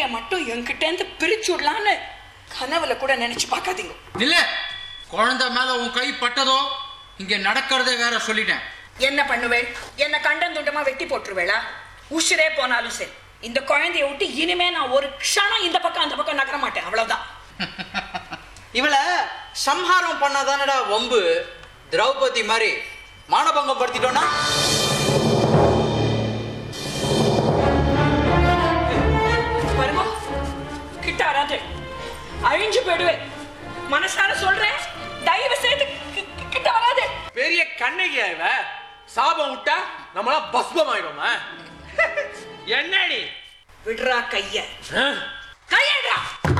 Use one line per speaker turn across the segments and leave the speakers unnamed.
குழந்தைய மட்டும் என்கிட்ட இருந்து பிரிச்சு விடலான்னு கனவுல கூட நினைச்சு பார்க்காதீங்க
இல்ல குழந்தை மேல உன் கை பட்டதோ இங்க நடக்கிறதே வேற சொல்லிட்டேன்
என்ன பண்ணுவேள் என்ன கண்டந்துண்டமா வெட்டி போட்டுருவேளா உசுரே போனாலும் சரி இந்த குழந்தைய விட்டு இனிமே நான் ஒரு க்ஷணம் இந்த பக்கம் அந்த பக்கம் நகர மாட்டேன் அவ்வளவுதான்
இவளை சம்ஹாரம் பண்ணாதானடா வம்பு திரௌபதி மாதிரி மானபங்கம் படுத்திட்டோன்னா
வருமோ கிட்ட வராது அழிஞ்சு போயிடுவேன் மனசார சொல்றேன் தயவு செய்து கி- கி- கிட்ட வராது
பெரிய கண்ணகியா இவ சாபம் விட்டா நம்மளாம் பஸ்பம் ஆயிடுமா என்னடி
விடுறா கைய
ஆ?
கையடா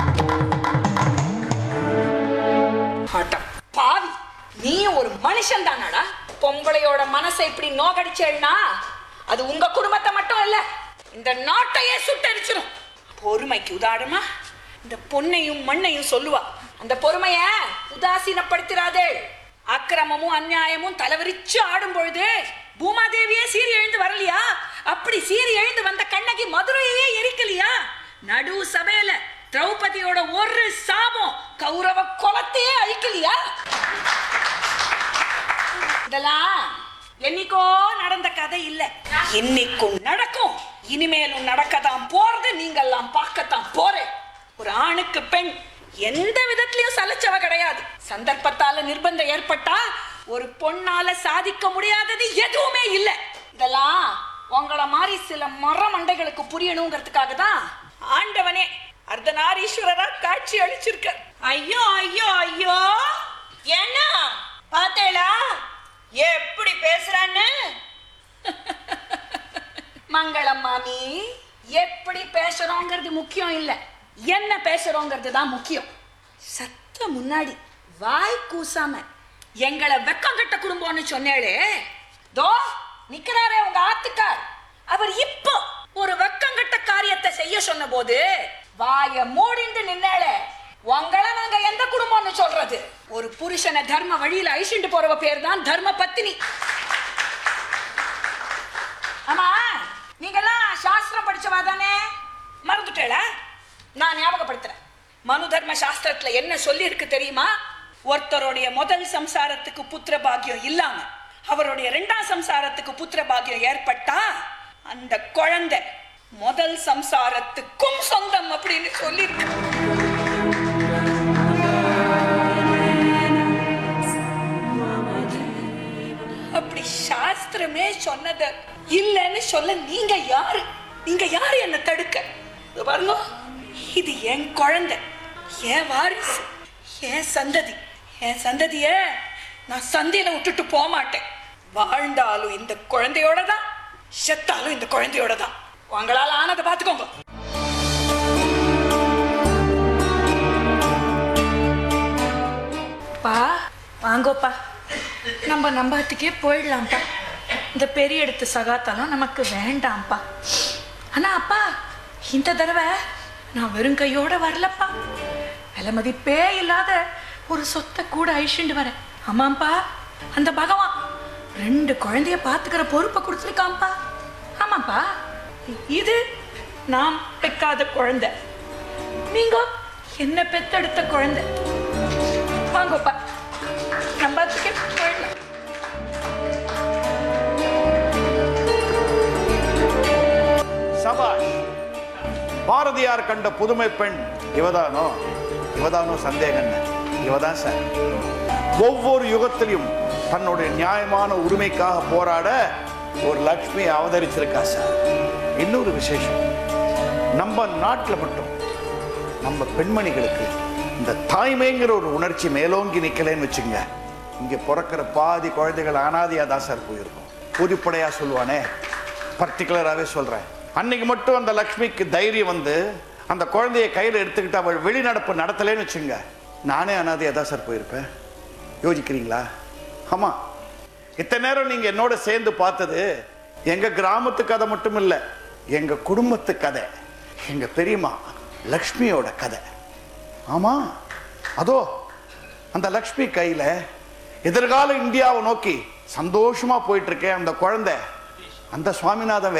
ஆட்டம் பாவி நீ ஒரு மனுஷன் தானடா பொம்பளையோட மனசை இப்படி நோகடிச்சேன்னா அது உங்க குடும்பத்தை மட்டும் இல்ல இந்த நாட்டையே சுட்டரிச்சிடும் பொறுமைக்கு உதாரணமா இந்த பொன்னையும் மண்ணையும் சொல்லுவா அந்த பொறுமைய உதாசீனப்படுத்திராதே அக்கிரமமும் அநியாயமும் தலைவிரிச்சு ஆடும் பொழுது பூமாதேவியே சீறி எழுந்து வரலையா அப்படி சீறி எழுந்து வந்த கண்ணகி மதுரையே எரிக்கலையா நடு சபையில திரௌபதியோட ஒரு சாபம் கௌரவ குலத்தையே அழிக்கலையா இதெல்லாம் என்னைக்கோ நடந்த கதை இல்ல இன்னைக்கும் நடக்கும் இனிமேலும் நடக்கத்தான் போறது நீங்கெல்லாம் பார்க்கத்தான் போறேன் ஒரு ஆணுக்கு பெண் எந்த விதத்திலயும் சலைச்சவ கிடையாது சந்தர்ப்பத்தால நிர்பந்தம் ஏற்பட்டா ஒரு பொண்ணால சாதிக்க முடியாதது எதுவுமே இல்ல இதெல்லாம் உங்கள மாதிரி சில மர மண்டைகளுக்கு புரியணுங்கிறதுக்காக தான் ஆண்டவனே அர்த்தநாரீஸ்வரரா காட்சி அளிச்சிருக்க ஐயோ ஐயோ ஐயோ என்ன பார்த்தேளா எப்படி பேசுறான்னு மங்களம் மாமி எப்படி பேசுறோங்கிறது முக்கியம் இல்ல என்ன பேசுறோங்கிறது தான் முக்கியம் சத்த முன்னாடி வாய் கூசாம எங்களை வெக்கம் கட்ட குடும்பம்னு சொன்னேளே தோ நிக்கிறாரே உங்க ஆத்துக்கார் அவர் இப்போ ஒரு வெக்கங்கட்ட காரியத்தை செய்ய சொன்ன போது வாய மூடிண்டு நின்னாளே உங்களை நாங்க எந்த குடும்பம்னு சொல்றது ஒரு புருஷனை தர்ம வழியில அழிச்சுட்டு போறவ பேர் தான் தர்ம பத்தினி ஆமா நீங்கெல்லாம் சாஸ்திரம் படிச்சவா தானே மறந்துட்டேல நான் ஞாபகப்படுத்துறேன் மனு தர்ம சாஸ்திரத்துல என்ன சொல்லி இருக்கு தெரியுமா ஒருத்தருடைய முதல் சம்சாரத்துக்கு புத்திர பாக்கியம் இல்லாம அவருடைய ரெண்டாம் சம்சாரத்துக்கு புத்திர பாக்கியம் ஏற்பட்டா அந்த குழந்தை முதல் சம்சாரத்துக்கும் சொந்தம் அப்படின்னு சொல்லியிருக்கு அப்படி சாஸ்திரமே சொன்னத இல்லைன்னு சொல்ல நீங்க யாரு நீங்க யாரு என்ன தடுக்க இதோ பாருங்க இது என் குழந்தை என் வாரிசு என் சந்ததி என் சந்ததிய நான் சந்தையில விட்டுட்டு போக மாட்டேன் வாழ்ந்தாலும் இந்த குழந்தையோட தான் செத்தாலும் இந்த குழந்தையோட தான் உங்களால ஆனதை பார்த்துக்கோங்க பா வாங்கோப்பா நம்ம நம்பத்துக்கே போயிடலாம்ப்பா இந்த பெரிய இடத்து சகாத்தலம் நமக்கு வேண்டாம்ப்பா ஆனா அப்பா இந்த தடவை நான் வெறும் கையோட வரலப்பா விலை மதிப்பே இல்லாத ஒரு சொத்தை கூட அழிச்சுட்டு வரேன் ஆமாம்ப்பா அந்த பகவான் ரெண்டு குழந்தைய பார்த்துக்கிற பொறுப்பை கொடுத்துருக்காம்ப்பா ஆமாப்பா இது நாம் பெக்காத குழந்தை நீங்க என்ன பெத்தெடுத்த குழந்தை வாங்கப்பா நம்பத்துக்கே போயிடலாம்
சபாஷ் பாரதியார் கண்ட புதுமை பெண் இவதானோ இவதானோ சந்தேகம் என்ன? இவதான் சார் ஒவ்வொரு யுகத்திலும் தன்னுடைய நியாயமான உரிமைக்காக போராட ஒரு லக்ஷ்மி அவதரிச்சிருக்கா சார் இன்னொரு விசேஷம் நம்ம நாட்டில் மட்டும் நம்ம பெண்மணிகளுக்கு இந்த தாய்மைங்கிற ஒரு உணர்ச்சி மேலோங்கி நிக்கலைன்னு வச்சுங்க இங்க பிறக்கிற பாதி குழந்தைகள் அனாதையா தான் சார் போயிருக்கும் பொதுப்படையா சொல்லுவானே பர்டிகுலராகவே சொல்றேன் அன்னைக்கு மட்டும் அந்த லக்ஷ்மிக்கு தைரியம் வந்து அந்த குழந்தைய கையில் எடுத்துக்கிட்டு அவள் வெளிநடப்பு நடத்தலைன்னு வச்சுங்க நானே அனாதையா தான் சார் போயிருப்பேன் யோசிக்கிறீங்களா ஆமா இத்தனை நேரம் நீங்க என்னோட சேர்ந்து பார்த்தது எங்க கிராமத்து கதை மட்டும் இல்லை எங்க குடும்பத்து கதை எங்க பெரியம்மா லக்ஷ்மியோட கதை ஆமா அதோ அந்த லக்ஷ்மி கையில எதிர்கால இந்தியாவை நோக்கி சந்தோஷமா போயிட்டு இருக்கேன் அந்த குழந்தை அந்த சுவாமிநாதன்